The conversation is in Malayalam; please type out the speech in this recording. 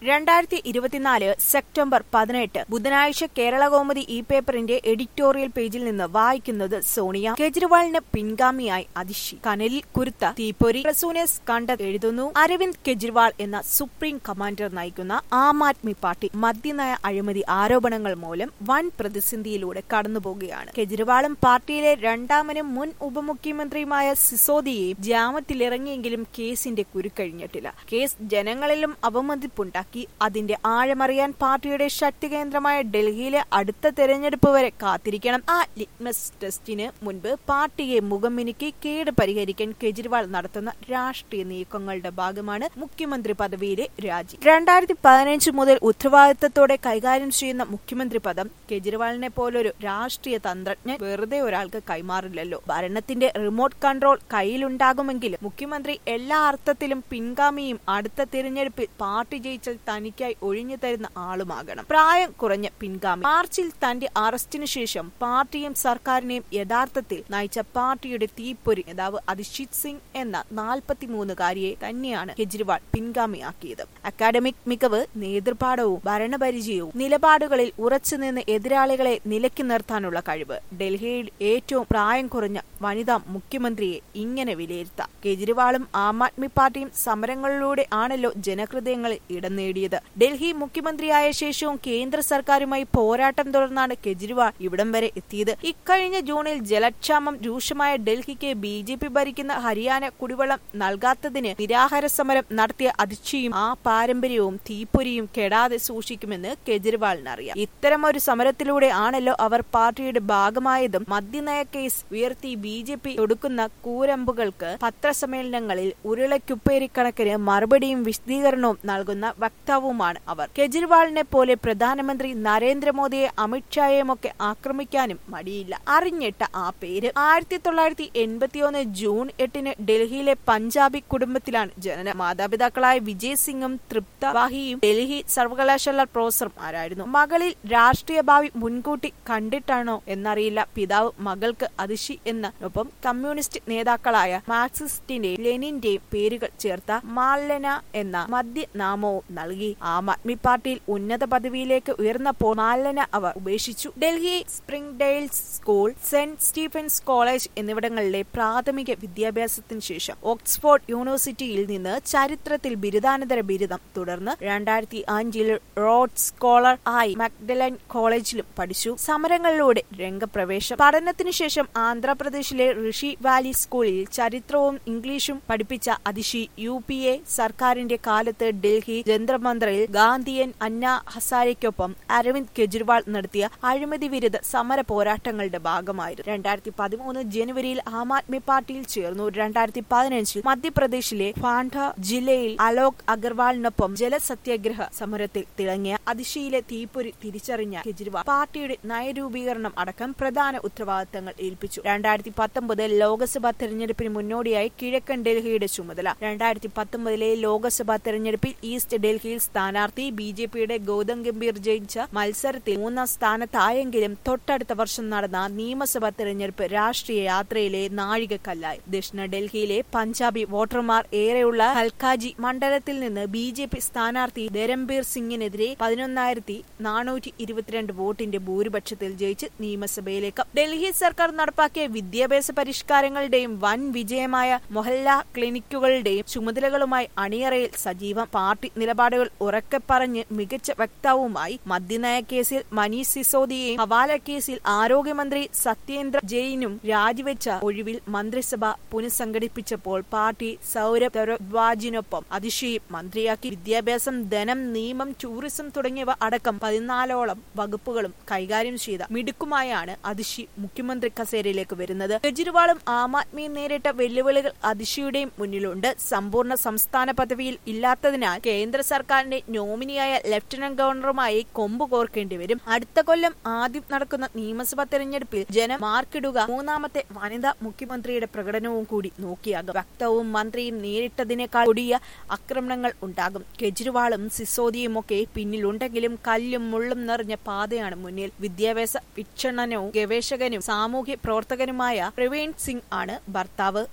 രണ്ടായിരത്തി ഇരുപത്തിനാല് സെപ്റ്റംബർ പതിനെട്ട് ബുധനാഴ്ച കേരള കൗമുദി ഇ പേപ്പറിന്റെ എഡിറ്റോറിയൽ പേജിൽ നിന്ന് വായിക്കുന്നത് സോണിയ കേജ്രിവാളിന് പിൻഗാമിയായി അതിഷി കനലിൽ കുരുത്ത തീപ്പൊരി പ്രസൂനസ് കണ്ട എഴുതുന്നു അരവിന്ദ് കെജ്രിവാൾ എന്ന സുപ്രീം കമാൻഡർ നയിക്കുന്ന ആം ആദ്മി പാർട്ടി മദ്യനയ അഴിമതി ആരോപണങ്ങൾ മൂലം വൻ പ്രതിസന്ധിയിലൂടെ കടന്നുപോകുകയാണ് കെജ്രിവാളും പാർട്ടിയിലെ രണ്ടാമനും മുൻ ഉപമുഖ്യമന്ത്രിയുമായ സിസോദിയെയും ജാമത്തിലിറങ്ങിയെങ്കിലും കേസിന്റെ കുരുക്കഴിഞ്ഞിട്ടില്ല കേസ് ജനങ്ങളിലും അവമതിപ്പുണ്ടാക്കി അതിന്റെ ആഴമറിയാൻ പാർട്ടിയുടെ ശക്തി കേന്ദ്രമായ ഡൽഹിയിലെ അടുത്ത തെരഞ്ഞെടുപ്പ് വരെ കാത്തിരിക്കണം ആ ലിറ്റ്മസ് ടെസ്റ്റിന് മുൻപ് പാർട്ടിയെ മുഖം മിനുക്കി കേട് പരിഹരിക്കാൻ കെജ്രിവാൾ നടത്തുന്ന രാഷ്ട്രീയ നീക്കങ്ങളുടെ ഭാഗമാണ് മുഖ്യമന്ത്രി പദവിയിലെ രാജി രണ്ടായിരത്തി പതിനഞ്ച് മുതൽ ഉത്തരവാദിത്തത്തോടെ കൈകാര്യം ചെയ്യുന്ന മുഖ്യമന്ത്രി പദം കെജ്രിവാളിനെ പോലൊരു രാഷ്ട്രീയ തന്ത്രജ്ഞൻ വെറുതെ ഒരാൾക്ക് കൈമാറില്ലല്ലോ ഭരണത്തിന്റെ റിമോട്ട് കൺട്രോൾ കയ്യിലുണ്ടാകുമെങ്കിലും മുഖ്യമന്ത്രി എല്ലാ അർത്ഥത്തിലും പിൻഗാമിയും അടുത്ത തിരഞ്ഞെടുപ്പിൽ പാർട്ടി ജയിച്ചാൽ തനിക്കായി ഒഴിഞ്ഞു തരുന്ന ആളുമാകണം പ്രായം കുറഞ്ഞ പിൻഗാമി മാർച്ചിൽ തന്റെ അറസ്റ്റിനു ശേഷം പാർട്ടിയും സർക്കാരിനെയും യഥാർത്ഥത്തിൽ നയിച്ച പാർട്ടിയുടെ തീപ്പൊരി നേതാവ് അഭിജിത് സിംഗ് എന്ന നാൽപ്പത്തിമൂന്നുകാരിയെ തന്നെയാണ് കെജ്രിവാൾ പിൻഗാമിയാക്കിയത് അക്കാഡമിക് മികവ് നേതൃപാഠവും ഭരണപരിചയവും നിലപാടുകളിൽ ഉറച്ചുനിന്ന് എതിരാളികളെ നിലയ്ക്ക് നിർത്താനുള്ള കഴിവ് ഡൽഹിയിൽ ഏറ്റവും പ്രായം കുറഞ്ഞ വനിതാ മുഖ്യമന്ത്രിയെ ഇങ്ങനെ വിലയിരുത്താം കെജ്രിവാളും ആം ആദ്മി പാർട്ടിയും സമരങ്ങളിലൂടെ ആണല്ലോ ജനഹൃദയങ്ങളിൽ ഇടം നേടിയത് ഡൽഹി മുഖ്യമന്ത്രിയായ ശേഷവും കേന്ദ്ര സർക്കാരുമായി പോരാട്ടം തുടർന്നാണ് കെജ്രിവാൾ ഇവിടം വരെ എത്തിയത് ഇക്കഴിഞ്ഞ ജൂണിൽ ജലക്ഷാമം രൂക്ഷമായ ഡൽഹിക്ക് ബി ജെ പി ഭരിക്കുന്ന ഹരിയാന കുടിവെള്ളം നൽകാത്തതിന് നിരാഹാര സമരം നടത്തിയ അതിർച്ചയും ആ പാരമ്പര്യവും തീപ്പൊരിയും കെടാതെ സൂക്ഷിക്കുമെന്ന് കെജ്രിവാളിനറിയാം ഇത്തരമൊരു സമരത്തിലൂടെ ആണല്ലോ അവർ പാർട്ടിയുടെ ഭാഗമായതും മദ്യനയ കേസ് ഉയർത്തി ബി ജെ പി ഒടുക്കുന്ന കൂരമ്പുകൾക്ക് പത്രസമ്മേളനങ്ങളിൽ ഉരുളക്കുപ്പേരിക്കണക്കിന് മറുപടിയും വിശദീകരണവും നൽകുന്ന വക്താവുമാണ് അവർ കെജ്രിവാളിനെ പോലെ പ്രധാനമന്ത്രി നരേന്ദ്രമോദിയെ അമിത്ഷായെയും ഒക്കെ ആക്രമിക്കാനും മടിയില്ല അറിഞ്ഞിട്ട ആ പേര് ആയിരത്തി തൊള്ളായിരത്തി എൺപത്തിയൊന്ന് ജൂൺ എട്ടിന് ഡൽഹിയിലെ പഞ്ചാബി കുടുംബത്തിലാണ് ജനനം മാതാപിതാക്കളായ വിജയ് സിംഗും തൃപ്ത വാഹിയും ഡൽഹി സർവകലാശാല പ്രൊഫസർമാരായിരുന്നു മകളിൽ രാഷ്ട്രീയ ഭാവി മുൻകൂട്ടി കണ്ടിട്ടാണോ എന്നറിയില്ല പിതാവ് മകൾക്ക് അതിഷി എന്നൊപ്പം കമ്മ്യൂണിസ്റ്റ് നേതാക്കളായ മാർക്സിസ്റ്റിന്റെയും ലെനിന്റെയും പേരുകൾ ചേർത്ത മാലന എന്ന മദ്യനാമവും നൽകി ആം ആദ്മി പാർട്ടിയിൽ ഉന്നത പദവിയിലേക്ക് ഉയർന്നപ്പോൾ മാലന അവർ ഉപേക്ഷിച്ചു ഡൽഹി സ്പ്രിംഗ് ഡെയിൽസ് സ്കൂൾ സെന്റ് സ്റ്റീഫൻസ് കോളേജ് എന്നിവിടങ്ങളിലെ പ്രാഥമിക വിദ്യാഭ്യാസത്തിന് ശേഷം ഓക്സ്ഫോർഡ് യൂണിവേഴ്സിറ്റിയിൽ നിന്ന് ചരിത്രത്തിൽ ബിരുദാനന്തര ബിരുദം തുടർന്ന് രണ്ടായിരത്തി അഞ്ചിൽ റോഡ് സ്കോളർ ആയി മക്ഡലൻ കോളേജിലും പഠിച്ചു സമരങ്ങളിലൂടെ രംഗപ്രവേശം പഠനത്തിനു ശേഷം ആന്ധ്രാപ്രദേശിലെ ഋഷി വാലി സ്കൂളിൽ ചരിത്രവും ഇംഗ്ലീഷും പഠിപ്പിച്ച അതിഷി യു പി എ സർക്കാരിന്റെ കാലത്ത് ഡൽഹി ജന്തർമന്ത്രയിൽ ഗാന്ധിയൻ അന്ന ഹസാരയ്ക്കൊപ്പം അരവിന്ദ് കെജ്രിവാൾ നടത്തിയ അഴിമതി വിരുദ്ധ സമര പോരാട്ടങ്ങളുടെ ഭാഗമായിരുന്നു രണ്ടായിരത്തി പതിമൂന്ന് ജനുവരിയിൽ ആം ആദ്മി പാർട്ടിയിൽ ചേർന്നു രണ്ടായിരത്തി പതിനഞ്ചിൽ മധ്യപ്രദേശിലെ ഫാൻഡ ജില്ലയിൽ അലോക് അഗർവാളിനൊപ്പം ജലസത്യാഗ്രഹ സമരത്തിൽ തിളങ്ങിയ അതിശയിലെ തീപ്പൊരി തിരിച്ചറിഞ്ഞ കെജ്രിവാൾ പാർട്ടിയുടെ നയരൂപീകരണം അടക്കം പ്രധാന ഉത്തരവാദിത്തങ്ങൾ ഏൽപ്പിച്ചു രണ്ടായിരത്തി പത്തൊമ്പത് ലോക്സഭാ തെരഞ്ഞെടുപ്പിന് മുന്നോടിയായി കിഴക്കൻ ഡൽഹിയുടെ ചുമതല രണ്ടായിരത്തി പത്തൊമ്പതിലെ ലോക്സഭാ തെരഞ്ഞെടുപ്പിൽ ഈസ്റ്റ് ഡൽഹിയിൽ സ്ഥാനാർത്ഥി ബി ജെ പിയുടെ ഗൗതം ഗംഭീർ ജയിച്ച മത്സരത്തിൽ മൂന്നാം സ്ഥാനത്തായെങ്കിലും തൊട്ടടുത്ത വർഷം നടന്ന നിയമസഭാ തെരഞ്ഞെടുപ്പ് രാഷ്ട്രീയ യാത്രയിലെ നാഴികക്കല്ലായി ദക്ഷിണ ഡൽഹിയിലെ പഞ്ചാബി വോട്ടർമാർ ഏറെയുള്ള ഹൽക്കാജി മണ്ഡലത്തിൽ നിന്ന് ബി ജെ പി സ്ഥാനാർത്ഥി ധരംബീർ സിംഗിനെതിരെ പതിനൊന്നായിരത്തി നാനൂറ്റി ഇരുപത്തിരണ്ട് വോട്ടിന്റെ ഭൂരിപക്ഷത്തിൽ ജയിച്ച് നിയമസഭയിലേക്ക് ഡൽഹി സർക്കാർ നടപ്പാക്കിയ വിദ്യാഭ്യാസ പരിഷ്കാരങ്ങളുടെയും വൻ വിജയമായ മൊഹല്ല ക്ലിനിക്കുകളുടെയും ചുമതലകളുമായി അണിയറയിൽ സജീവം പാർട്ടി നിലപാടുകൾ ഉറക്കെ പറഞ്ഞ് മികച്ച വക്താവുമായി മദ്യനയ കേസിൽ മനീഷ് സിസോദിയെയും ഹവാല കേസിൽ ആരോഗ്യമന്ത്രി സത്യേന്ദ്ര ജെയിനും രാജിവെച്ച ഒഴിവിൽ മന്ത്രിസഭ പുനഃസംഘടിപ്പിച്ചപ്പോൾ പാർട്ടി സൗരഭ് ഭരദ്വാജിനൊപ്പം അതിഷയും മന്ത്രിയാക്കി വിദ്യാഭ്യാസം ധനം നിയമം ടൂറിസം തുടങ്ങിയവ അടക്കം പതിനാലോളം വകുപ്പുകളും കൈകാര്യം ചെയ്ത മിടുക്കുമായാണ് അതിഷി മുഖ്യമന്ത്രി കസേരയിലേക്ക് വരുന്നത് കെജ്രിവാളും ആം ആദ്മിയും നേരിട്ട വെല്ലുവിളികൾ അതിഷിയുടെയും മുന്നിലുണ്ട് സമ്പൂർണ്ണ സംസ്ഥാന പദവിയിൽ ഇല്ലാത്തതിനാൽ കേന്ദ്ര സർക്കാരിന്റെ നോമിനിയായ ലഫ്റ്റനന്റ് ഗവർണറുമായി കൊമ്പ് കോർക്കേണ്ടി വരും അടുത്ത കൊല്ലം ആദ്യം നടക്കുന്ന നിയമസഭാ തെരഞ്ഞെടുപ്പിൽ ജനം മാർക്കിടുക മൂന്നാമത്തെ വനിതാ മുഖ്യമന്ത്രിയുടെ പ്രകടനവും കൂടി നോക്കിയാകും വക്തവും മന്ത്രിയും നേരിട്ടതിനേക്കാൾ കൊടിയ ആക്രമണങ്ങൾ ഉണ്ടാകും കെജ്രിവാളും സിസോദിയും ഒക്കെ പിന്നിലുണ്ടെങ്കിലും കല്ലും മുള്ളും നിറഞ്ഞ പാതയാണ് മുന്നിൽ വിദ്യാഭ്യാസ വീക്ഷണനും ഗവേഷകനും സാമൂഹ്യ പ്രവർത്തകനുമായ പ്രവീൺ സിംഗ് ആണ് ഭർത്താവ്